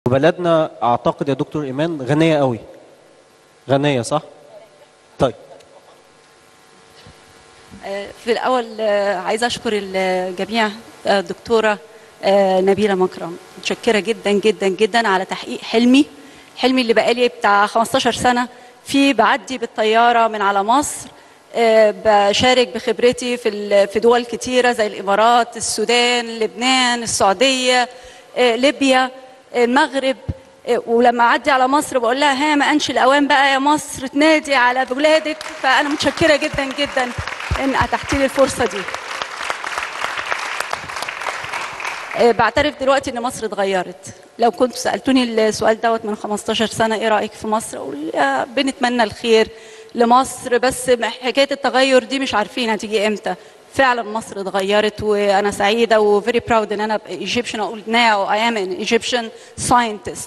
وبلدنا اعتقد يا دكتور ايمان غنيه قوي غنيه صح طيب في الأول آه، عايزة أشكر الجميع آه، الدكتورة آه، نبيلة مكرم متشكرة جدا جدا جدا على تحقيق حلمي حلمي اللي بقالي بتاع 15 سنة في بعدي بالطيارة من على مصر آه، بشارك بخبرتي في ال- في دول كتيرة زي الإمارات السودان لبنان السعودية آه، ليبيا آه، المغرب آه، ولما اعدي على مصر بقول لها ها ما انش الاوان بقى يا مصر تنادي على بلادك فانا متشكره جدا جدا ان اتحتي لي الفرصه دي آه، بعترف دلوقتي ان مصر اتغيرت لو كنت سالتوني السؤال دوت من 15 سنه ايه رايك في مصر اقول يا بنتمنى الخير لمصر بس م- حكايه التغير دي مش عارفين هتيجي امتى فعلا مصر اتغيرت وانا سعيده وفيري براود ان انا ايجيبشن اقول ناو اي ام ان ايجيبشن ساينتست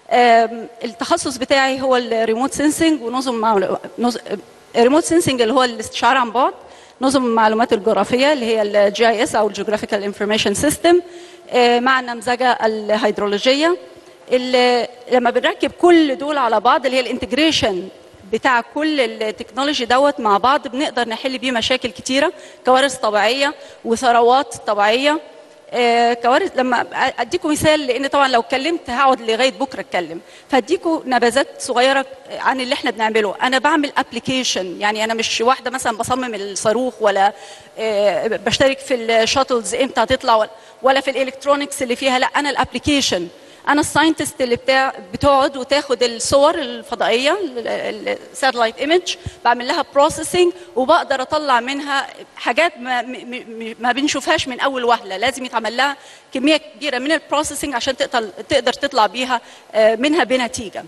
التخصص بتاعي هو الريموت سينسنج ونظم معلو... نظ... الريموت سينسنج اللي هو الاستشعار عن بعد نظم المعلومات الجغرافيه اللي هي الجي اي اس او الجيوغرافيكال انفورميشن سيستم مع النمذجه الهيدرولوجيه اللي لما بنركب كل دول على بعض اللي هي الانتجريشن بتاع كل التكنولوجي دوت مع بعض بنقدر نحل بيه مشاكل كتيره كوارث طبيعيه وثروات طبيعيه آه، كوارث لما اديكم مثال لان طبعا لو اتكلمت هقعد لغايه بكره اتكلم فاديكم نبذات صغيره عن اللي احنا بنعمله انا بعمل ابلكيشن يعني انا مش واحده مثلا بصمم الصاروخ ولا آه، بشترك في الشاتلز امتى هتطلع ولا- ولا في الالكترونكس اللي فيها لا انا الابلكيشن انا الساينتست اللي بتاع بتقعد وتاخد الصور الفضائيه الساتلايت ايمج بعمل لها بروسيسنج وبقدر اطلع منها حاجات ما, م- م- ما بنشوفهاش من اول وهله لازم يتعمل لها كميه كبيره من البروسيسنج عشان تقدر تقدر تطلع بيها آه، منها بنتيجه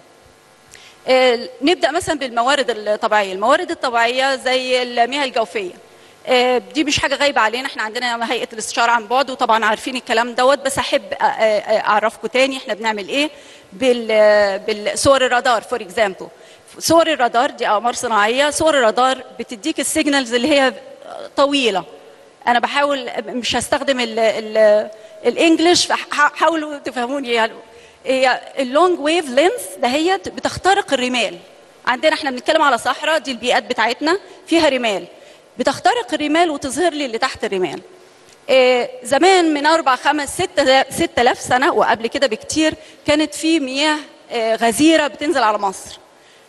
آه، نبدا مثلا بالموارد الطبيعيه الموارد الطبيعيه زي المياه الجوفيه آه، دي مش حاجه غايبه علينا احنا عندنا هيئه الاستشاره عن بعد وطبعا عارفين الكلام دوت بس احب أ- أ- اعرفكم تاني احنا بنعمل ايه بال بالصور الرادار فور اكزامبل صور الرادار دي اقمار صناعيه صور الرادار بتديك السيجنالز اللي هي طويله انا بحاول مش هستخدم ال ال الانجليش فحاولوا تفهموني يعني هي اللونج ويف لينث دهيت بتخترق الرمال عندنا احنا بنتكلم على صحراء دي البيئات بتاعتنا فيها رمال بتخترق الرمال وتظهر لي اللي تحت الرمال آه، زمان من اربع خمس ست ست الاف سنه وقبل كده بكتير كانت في مياه آه، غزيره بتنزل على مصر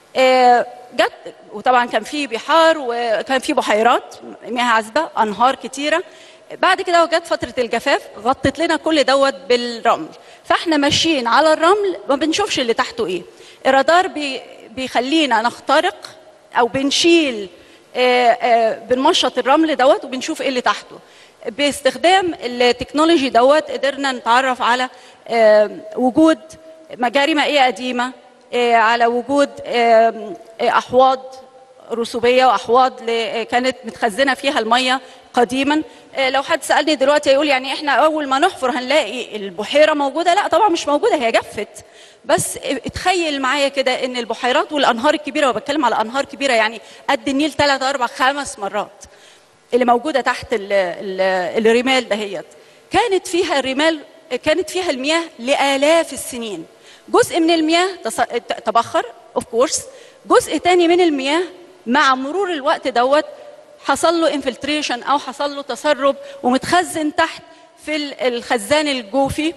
آه، جت وطبعا كان في بحار وكان في بحيرات مياه عذبه انهار كتيره بعد كده جت فتره الجفاف غطت لنا كل دوت بالرمل فاحنا ماشيين على الرمل ما بنشوفش اللي تحته ايه الرادار بي بيخلينا نخترق او بنشيل آه، آه، بنمشط الرمل دوت وبنشوف ايه اللي تحته باستخدام التكنولوجي دوت قدرنا نتعرف على آه، وجود مجاري مائيه قديمه آه، على وجود آم، آه، احواض رسوبيه واحواض ل- كانت متخزنه فيها الميه قديما آه، لو حد سالني دلوقتي يقول يعني احنا اول ما نحفر هنلاقي البحيره موجوده لا طبعا مش موجوده هي جفت بس اتخيل معايا كده ان البحيرات والانهار الكبيره وبتكلم على انهار كبيره يعني قد النيل ثلاث اربع خمس مرات اللي موجوده تحت ال ال الرمال دهيت كانت فيها الرمال كانت فيها المياه لالاف السنين جزء من المياه تص- تبخر اوف كورس جزء تاني من المياه مع مرور الوقت دوت حصل له انفلتريشن او حصل له تسرب ومتخزن تحت في ال- الخزان الجوفي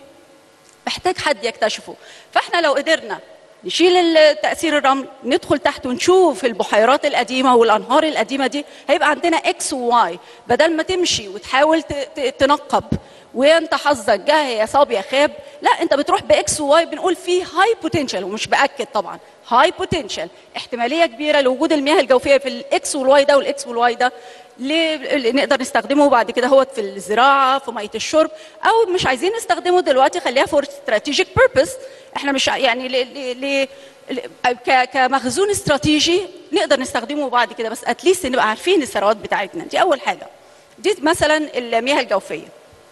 محتاج حد يكتشفه فاحنا لو قدرنا نشيل ال- تأثير الرمل ندخل تحت ونشوف البحيرات القديمة والأنهار القديمة دي هيبقى عندنا اكس وواي بدل ما تمشي وتحاول ت- ت- تنقب وانت حظك جه يا صاب يا خاب لا انت بتروح باكس وواي بنقول فيه هاي بوتنشال ومش باكد طبعا هاي بوتنشال احتماليه كبيره لوجود المياه الجوفيه في الاكس والواي ده والاكس والواي ده ليه نقدر نستخدمه بعد كده هو في الزراعه في ميه الشرب او مش عايزين نستخدمه دلوقتي خليها فور استراتيجيك بيربز احنا مش ع- يعني ل ل ل ك- كمخزون استراتيجي نقدر نستخدمه بعد كده بس اتليست نبقى عارفين الثروات بتاعتنا دي اول حاجه دي مثلا المياه الجوفيه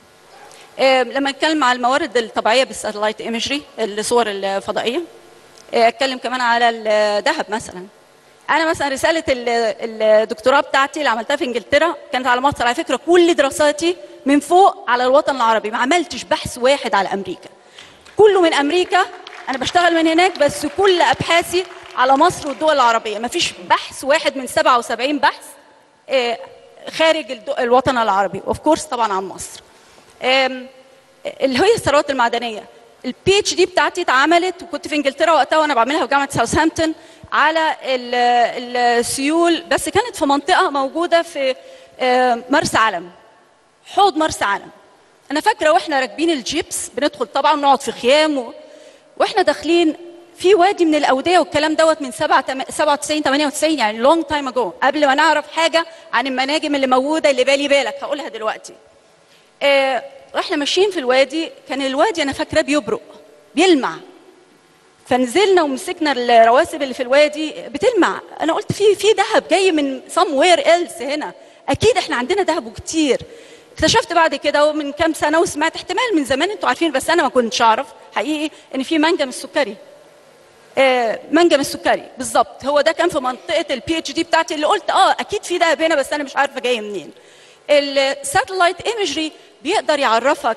آه، لما نتكلم على الموارد الطبيعيه بالساتلايت ايمجري الصور الفضائيه آه، اتكلم كمان على الذهب مثلا انا مثلا رساله ال- الدكتوراه بتاعتي اللي عملتها في انجلترا كانت على مصر على فكره كل دراساتي من فوق على الوطن العربي ما عملتش بحث واحد على امريكا كله من امريكا انا بشتغل من هناك بس كل ابحاثي على مصر والدول العربيه مفيش بحث واحد من 77 بحث آه، خارج الدو- الوطن العربي اوف كورس طبعا عن مصر آم، اللي هي الثروات المعدنيه البي اتش دي بتاعتي اتعملت وكنت في انجلترا وقتها وانا بعملها في جامعه ساوثهامبتون على ال- السيول بس كانت في منطقه موجوده في آه، مرسى علم حوض مرسى علم انا فاكره واحنا راكبين الجيبس بندخل طبعا نقعد في خيام و... واحنا داخلين في وادي من الاوديه والكلام دوت من 7 97 98 يعني لونج تايم اجو قبل ما نعرف حاجه عن المناجم اللي موجوده اللي بالي بالك هقولها دلوقتي آه، واحنا ماشيين في الوادي كان الوادي انا فاكراه بيبرق بيلمع فنزلنا ومسكنا الرواسب اللي في الوادي بتلمع انا قلت في في ذهب جاي من somewhere else هنا اكيد احنا عندنا ذهب وكتير اكتشفت بعد كده ومن كام سنه وسمعت احتمال من زمان انتوا عارفين بس انا ما كنتش اعرف حقيقي ان في منجم السكري آه، منجم السكري بالظبط هو ده كان في منطقه البي اتش دي بتاعتي اللي قلت اه اكيد في دهب هنا بس انا مش عارفه جاي منين الساتلايت ايمجري بيقدر يعرفك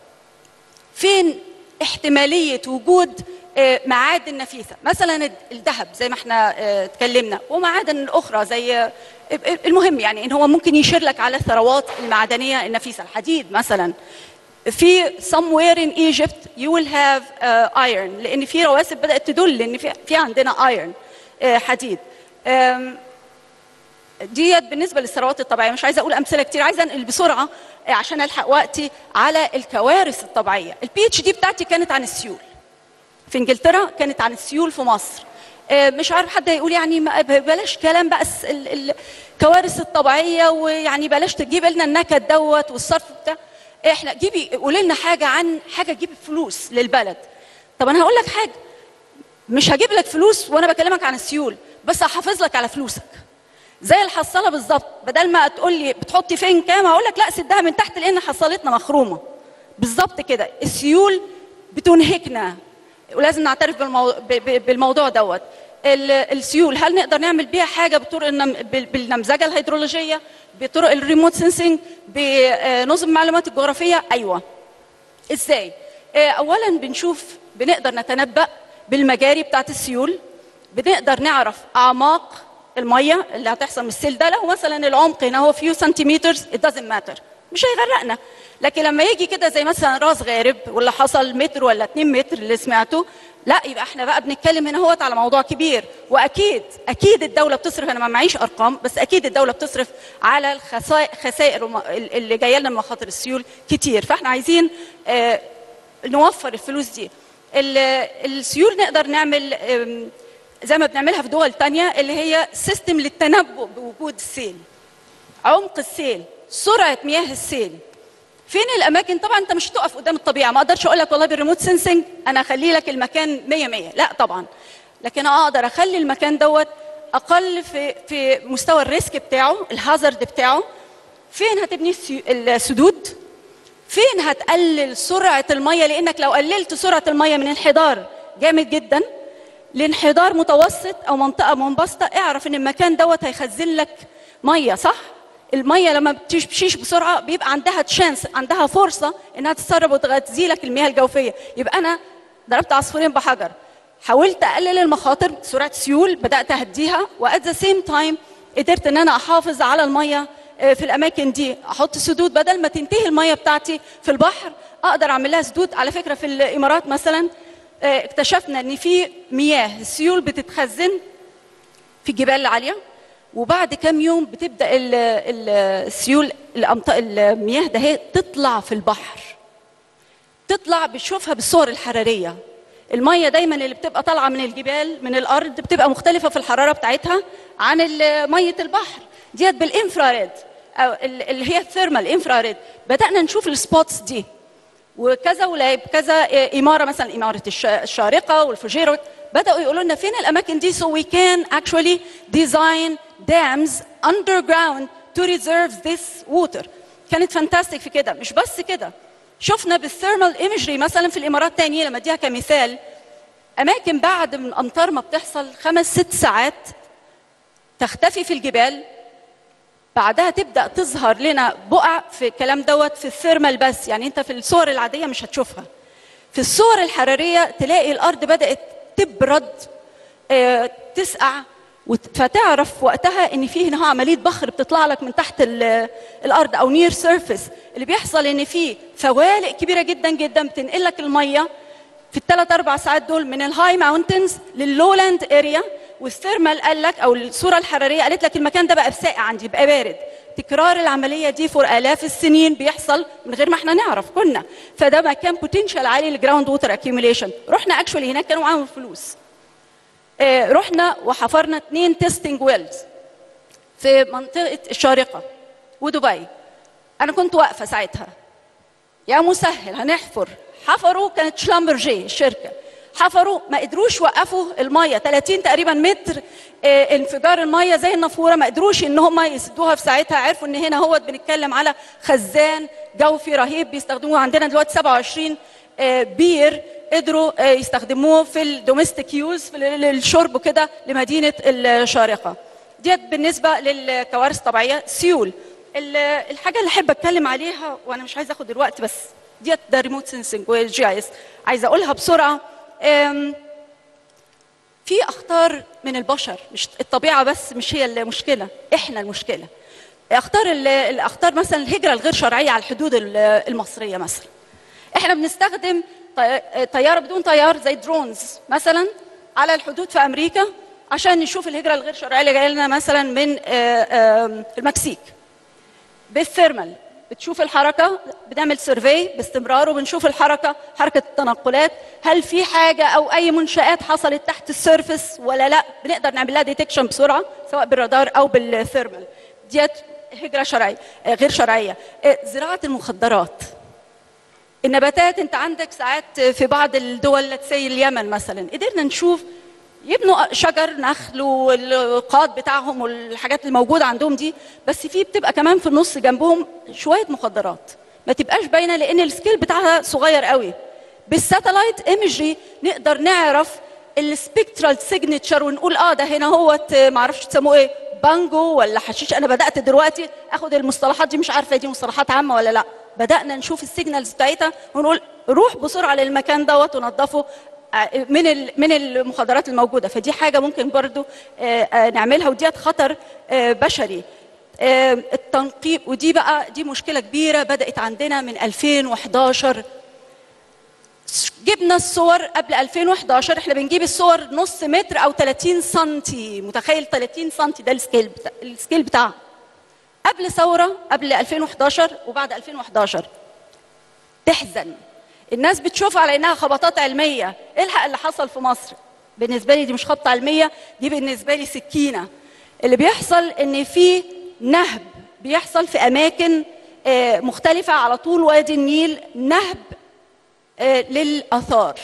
فين احتماليه وجود آه، معادن نفيسه مثلا الذهب زي ما احنا آه، اتكلمنا ومعادن اخرى زي آه، المهم يعني ان هو ممكن يشير لك على الثروات المعدنيه النفيسه الحديد مثلا في somewhere in Egypt you will have uh, iron لان في رواسب بدات تدل ان في في عندنا iron uh, حديد um, ديت بالنسبه للثروات الطبيعيه مش عايزه اقول امثله كتير عايزه انقل بسرعه آه، عشان الحق وقتي على الكوارث الطبيعيه البي اتش دي بتاعتي كانت عن السيول في انجلترا كانت عن السيول في مصر آه، مش عارف حد هيقول يعني ما- بلاش كلام بقى الس- ال- الكوارث الطبيعيه ويعني بلاش تجيب لنا النكد دوت والصرف بتاع احنا جيبي قولي لنا حاجه عن حاجه تجيب فلوس للبلد طب انا هقول لك حاجه مش هجيب لك فلوس وانا بكلمك عن السيول بس هحافظ لك على فلوسك زي الحصاله بالظبط بدل ما تقول لي بتحطي فين كام هقول لك لا سدها من تحت لان حصالتنا مخرومه بالظبط كده السيول بتنهكنا ولازم نعترف بالمو... ب- ب- بالموضوع دوت ال- السيول هل نقدر نعمل بيها حاجه بطرق النم... بال- بالنمذجه الهيدرولوجيه بطرق الريموت سنسنج بنظم المعلومات الجغرافيه ايوه ازاي آه، اولا بنشوف بنقدر نتنبأ بالمجاري بتاعت السيول بنقدر نعرف اعماق الميه اللي هتحصل من السيل ده لو مثلا العمق هنا هو فيو سنتيمترز it doesn't matter مش هيغرقنا لكن لما يجي كده زي مثلا راس غارب واللي حصل متر ولا 2 متر اللي سمعته لا يبقى احنا بقى بنتكلم هنا هوت على موضوع كبير واكيد اكيد الدوله بتصرف انا ما معيش ارقام بس اكيد الدوله بتصرف على الخسائر وم- اللي جايه لنا من مخاطر السيول كتير فاحنا عايزين آه، نوفر الفلوس دي ال- السيول نقدر نعمل آم، زي ما بنعملها في دول تانية اللي هي سيستم للتنبؤ بوجود السيل عمق السيل سرعة مياه السيل فين الاماكن طبعا انت مش هتقف قدام الطبيعه ما اقدرش اقول لك والله بالريموت سنسنج انا اخلي لك المكان 100 100 لا طبعا لكن اقدر اخلي المكان دوت اقل في في مستوى الريسك بتاعه الهازارد بتاعه فين هتبني السي- السدود فين هتقلل سرعه الميه لانك لو قللت سرعه الميه من انحدار جامد جدا لانحدار متوسط او منطقه منبسطه اعرف ان المكان دوت هيخزن لك ميه صح الميه لما بتمشيش بسرعه بيبقى عندها تشانس عندها فرصه انها تتسرب وتغذي لك المياه الجوفيه يبقى انا ضربت عصفورين بحجر حاولت اقلل المخاطر سرعه سيول بدات اهديها وات ذا سيم تايم قدرت ان انا احافظ على الميه آه، في الاماكن دي احط سدود بدل ما تنتهي الميه بتاعتي في البحر اقدر اعمل لها سدود على فكره في الامارات مثلا آه، اكتشفنا ان في مياه السيول بتتخزن في الجبال العاليه وبعد كام يوم بتبدا ال- ال- السيول الأمط- المياه ده هي تطلع في البحر تطلع بتشوفها بالصور الحراريه الميه دايما اللي بتبقى طالعه من الجبال من الارض بتبقى مختلفه في الحراره بتاعتها عن ال- ميه البحر ديت بالانفراريد او ال- اللي هي الثيرمال انفراريد بدانا نشوف السبوتس دي وكذا ولاية كذا إمارة مثلا إمارة الش- الشارقة والفجيرة بدأوا يقولوا لنا فين الأماكن دي so we can actually design dams underground to reserve this water كانت فانتاستيك في كده مش بس كده شفنا بالثيرمال ايمجري مثلا في الإمارات تانية لما اديها كمثال أماكن بعد من أمطار ما بتحصل خمس ست ساعات تختفي في الجبال بعدها تبدا تظهر لنا بقع في الكلام دوت في الثيرمال بس يعني انت في الصور العاديه مش هتشوفها في الصور الحراريه تلاقي الارض بدات تبرد آه، تسقع وت- فتعرف وقتها ان في هنا عمليه بخر بتطلع لك من تحت ال- الارض او نير سيرفيس اللي بيحصل ان في فوالق كبيره جدا جدا بتنقل لك الميه في الثلاث اربع ساعات دول من الهاي ماونتنز لللولاند اريا والثيرمال قال لك او الصوره الحراريه قالت لك المكان ده بقى ساقع عندي بقى بارد تكرار العمليه دي فور الاف السنين بيحصل من غير ما احنا نعرف كنا فده مكان بوتنشال عالي للجراوند ووتر اكيوميليشن رحنا اكشولي هناك كانوا معاهم فلوس آه، رحنا وحفرنا اثنين تيستنج ويلز في منطقه الشارقه ودبي انا كنت واقفه ساعتها يا مسهل هنحفر حفروا كانت شلامبرجي الشركه حفروا ما قدروش يوقفوا الميه 30 تقريبا متر آه، انفجار الميه زي النافوره ما قدروش ان هم يسدوها في ساعتها عرفوا ان هنا هو بنتكلم على خزان جوفي رهيب بيستخدموه عندنا دلوقتي 27 آه، بير قدروا آه، يستخدموه في الدوميستيك يوز في ال- للشرب كده لمدينه الشارقه ديت بالنسبه للكوارث الطبيعيه سيول ال- الحاجه اللي احب اتكلم عليها وانا مش عايزه اخد الوقت بس ديت ده ريموت سنسنج والجي اي اس عايزه اقولها بسرعه أم، في اخطار من البشر مش الطبيعه بس مش هي المشكله احنا المشكله اخطار ال- الاخطار مثلا الهجره الغير شرعيه على الحدود ال- المصريه مثلا احنا بنستخدم طي- طياره بدون طيار زي درونز مثلا على الحدود في امريكا عشان نشوف الهجره الغير شرعيه اللي جايه لنا مثلا من آه، آه، المكسيك بالثيرمال بتشوف الحركه بنعمل سيرفي باستمرار وبنشوف الحركه حركه التنقلات هل في حاجه او اي منشات حصلت تحت السيرفس ولا لا بنقدر نعمل لها ديتكشن بسرعه سواء بالرادار او بالثيرمال ديت هجره شرعيه آه، غير شرعيه آه، زراعه المخدرات النباتات انت عندك ساعات في بعض الدول زي اليمن مثلا قدرنا نشوف يبنوا شجر نخل والقاد بتاعهم والحاجات الموجوده عندهم دي بس في بتبقى كمان في النص جنبهم شويه مخدرات ما تبقاش باينه لان السكيل بتاعها صغير قوي بالساتلايت ايمجري نقدر نعرف السبكترال سيجنتشر ونقول اه ده هنا هوت ما اعرفش تسموه ايه بانجو ولا حشيش انا بدات دلوقتي اخد المصطلحات دي مش عارفه دي مصطلحات عامه ولا لا بدانا نشوف السيجنالز بتاعتها ونقول روح بسرعه للمكان دوت ونظفه آه، من ال- من المخدرات الموجوده فدي حاجه ممكن برضو آه، آه، نعملها وديت خطر آه، بشري آه، التنقيب ودي بقى دي مشكله كبيره بدات عندنا من 2011 جبنا الصور قبل 2011 احنا بنجيب الصور نص متر او 30 سنتي متخيل 30 سنتي ده السكيل بتاع السكيل بتاعها قبل ثوره قبل 2011 وبعد 2011 تحزن الناس بتشوفها على انها خبطات علميه الحق اللي حصل في مصر بالنسبه لي دي مش خبطه علميه دي بالنسبه لي سكينه اللي بيحصل ان في نهب بيحصل في اماكن آه، مختلفه على طول وادي النيل نهب آه، للاثار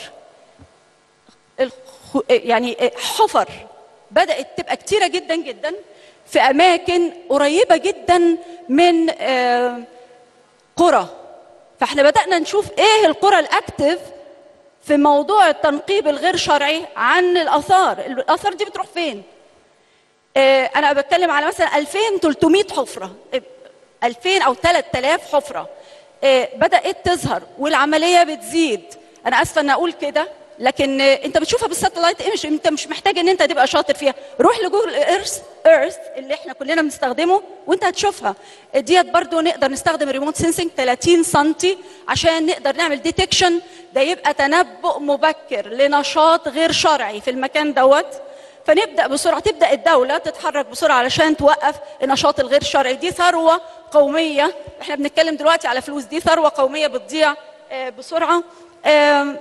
الخ- يعني حفر بدات تبقى كتيره جدا جدا في اماكن قريبه جدا من آه، قرى فاحنا بدانا نشوف ايه القرى الاكتف في موضوع التنقيب الغير شرعي عن الاثار الاثار دي بتروح فين آه، انا بتكلم على مثلا 2300 حفره آه، 2000 او 3000 حفره آه، بدات تظهر والعمليه بتزيد انا اسفه ان اقول كده لكن آه، انت بتشوفها بالساتلايت ايمج انت مش محتاج ان انت تبقى شاطر فيها روح لجوجل ايرث ايرث اللي احنا كلنا بنستخدمه وانت هتشوفها ديت برضو نقدر نستخدم الريموت سينسنج 30 سم عشان نقدر نعمل ديتكشن ده يبقى تنبؤ مبكر لنشاط غير شرعي في المكان دوت فنبدا بسرعه تبدا الدوله تتحرك بسرعه علشان توقف النشاط الغير شرعي دي ثروه قوميه احنا بنتكلم دلوقتي على فلوس دي ثروه قوميه بتضيع آه، بسرعه آم،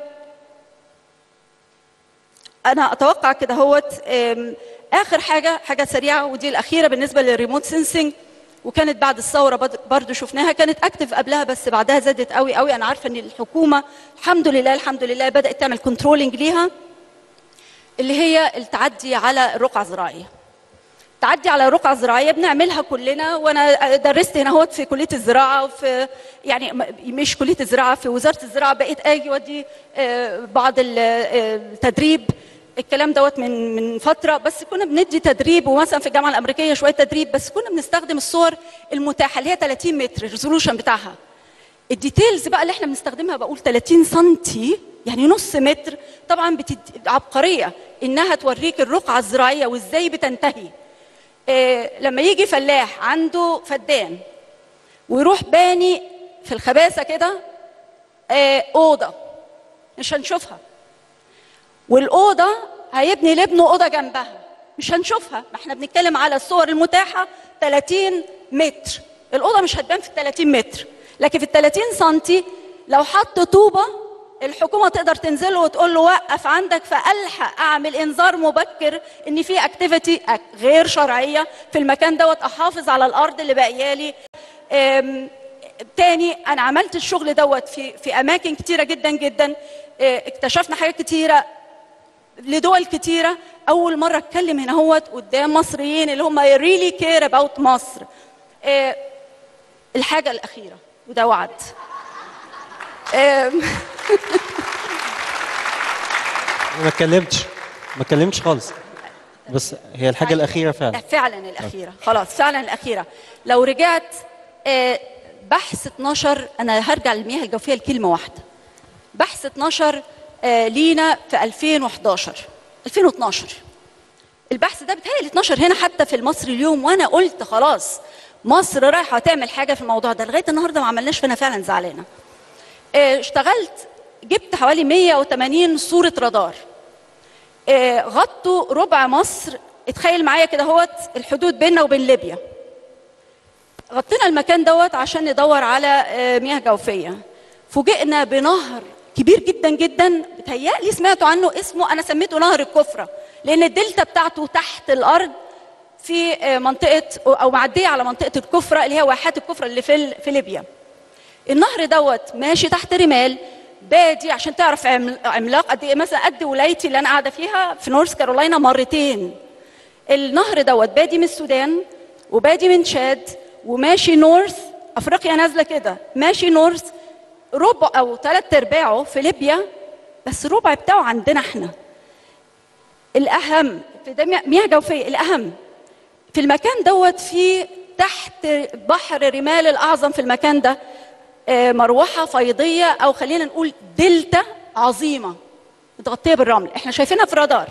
انا اتوقع كده هوت آم، اخر حاجه حاجه سريعه ودي الاخيره بالنسبه للريموت سينسنج وكانت بعد الثوره بد- برضو شفناها كانت اكتف قبلها بس بعدها زادت قوي قوي انا عارفه ان الحكومه الحمد لله الحمد لله بدات تعمل كنترولنج ليها اللي هي التعدي على الرقعة الزراعية تعدي على الرقعة الزراعية بنعملها كلنا وانا درست هنا هوت في كلية الزراعة وفي يعني م- مش كلية الزراعة في وزارة الزراعة بقيت اجي ودي آه، بعض ال- آه، التدريب الكلام دوت من من فتره بس كنا بندي تدريب ومثلا في الجامعه الامريكيه شويه تدريب بس كنا بنستخدم الصور المتاحه اللي هي 30 متر الريزولوشن بتاعها الديتيلز بقى اللي احنا بنستخدمها بقول 30 سنتي يعني نص متر طبعا بتد... عبقريه انها توريك الرقعه الزراعيه وازاي بتنتهي إيه لما يجي فلاح عنده فدان ويروح باني في الخباثه كده إيه اوضه مش هنشوفها والاوضه هيبني لابنه اوضه جنبها مش هنشوفها ما احنا بنتكلم على الصور المتاحه 30 متر الاوضه مش هتبان في ال 30 متر لكن في ال 30 سنتي لو حط طوبه الحكومه تقدر تنزل له وتقول له وقف عندك فالحق اعمل انذار مبكر ان في اكتيفيتي غير شرعيه في المكان دوت احافظ على الارض اللي باقيه لي تاني انا عملت الشغل دوت في في اماكن كتيره جدا جدا اكتشفنا حاجات كتيره لدول كتيره اول مره اتكلم هنا هوت قدام مصريين اللي هم ريلي كير اباوت مصر الحاجه الاخيره وده وعد ما اتكلمتش ما اتكلمتش خالص بس هي الحاجه الاخيره فعلا فعلا الاخيره خلاص فعلا الاخيره لو رجعت بحث 12 انا هرجع للمياه الجوفيه لكلمه واحده بحث 12 لينا في 2011 2012 البحث ده بيتهيألي 12 هنا حتى في المصري اليوم وانا قلت خلاص مصر رايحه تعمل حاجه في الموضوع ده لغايه النهارده ما عملناش فانا فعلا زعلانه اشتغلت جبت حوالي 180 صوره رادار غطوا ربع مصر اتخيل معايا كده هوت الحدود بيننا وبين ليبيا غطينا المكان دوت عشان ندور على مياه جوفيه فوجئنا بنهر كبير جدا جدا بتهيألي سمعتوا عنه اسمه انا سميته نهر الكفره لان الدلتا بتاعته تحت الارض في منطقه او معديه على منطقه الكفره اللي هي واحات الكفره اللي في في ليبيا النهر دوت ماشي تحت رمال بادي عشان تعرف عملاق قد ايه مثلا قد ولايتي اللي انا قاعده فيها في نورث كارولاينا مرتين النهر دوت بادي من السودان وبادي من تشاد وماشي نورث افريقيا نازله كده ماشي نورث ربع او ثلاث ارباعه في ليبيا بس الربع بتاعه عندنا احنا الاهم في ده مياه جوفيه الاهم في المكان دوت في تحت بحر رمال الاعظم في المكان ده مروحه فيضيه او خلينا نقول دلتا عظيمه متغطيه بالرمل احنا شايفينها في الرادار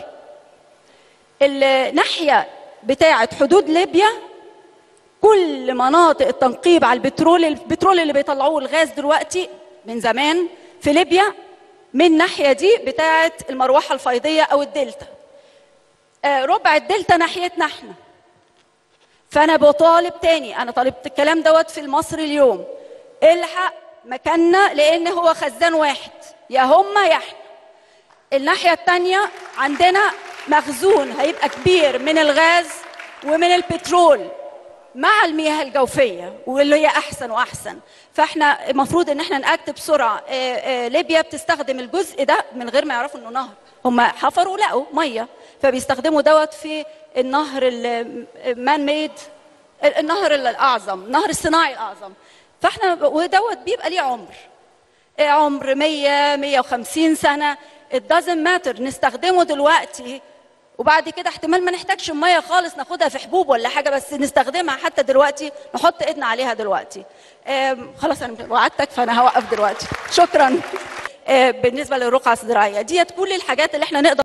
الناحيه بتاعه حدود ليبيا كل مناطق التنقيب على البترول البترول اللي بيطلعوه الغاز دلوقتي من زمان في ليبيا من الناحيه دي بتاعه المروحه الفيضيه او الدلتا آه ربع الدلتا ناحيتنا احنا فانا بطالب تاني انا طالبت الكلام دوت في المصري اليوم الحق مكاننا لان هو خزان واحد يا هم يا احنا الناحيه الثانيه عندنا مخزون هيبقى كبير من الغاز ومن البترول مع المياه الجوفيه واللي هي احسن واحسن فاحنا المفروض ان احنا ناكت بسرعه ليبيا بتستخدم الجزء ده من غير ما يعرفوا انه نهر هم حفروا لقوا ميه فبيستخدموا دوت في النهر المان ميد النهر الاعظم النهر الصناعي الاعظم فاحنا ودوت بيبقى ليه عمر عمر 100 150 سنه it doesn't matter نستخدمه دلوقتي وبعد كده احتمال ما نحتاجش الميه خالص ناخدها في حبوب ولا حاجه بس نستخدمها حتى دلوقتي نحط ايدنا عليها دلوقتي خلاص انا وعدتك فانا هوقف دلوقتي شكرا بالنسبه للرقعه الزراعيه ديت كل الحاجات اللي احنا نقدر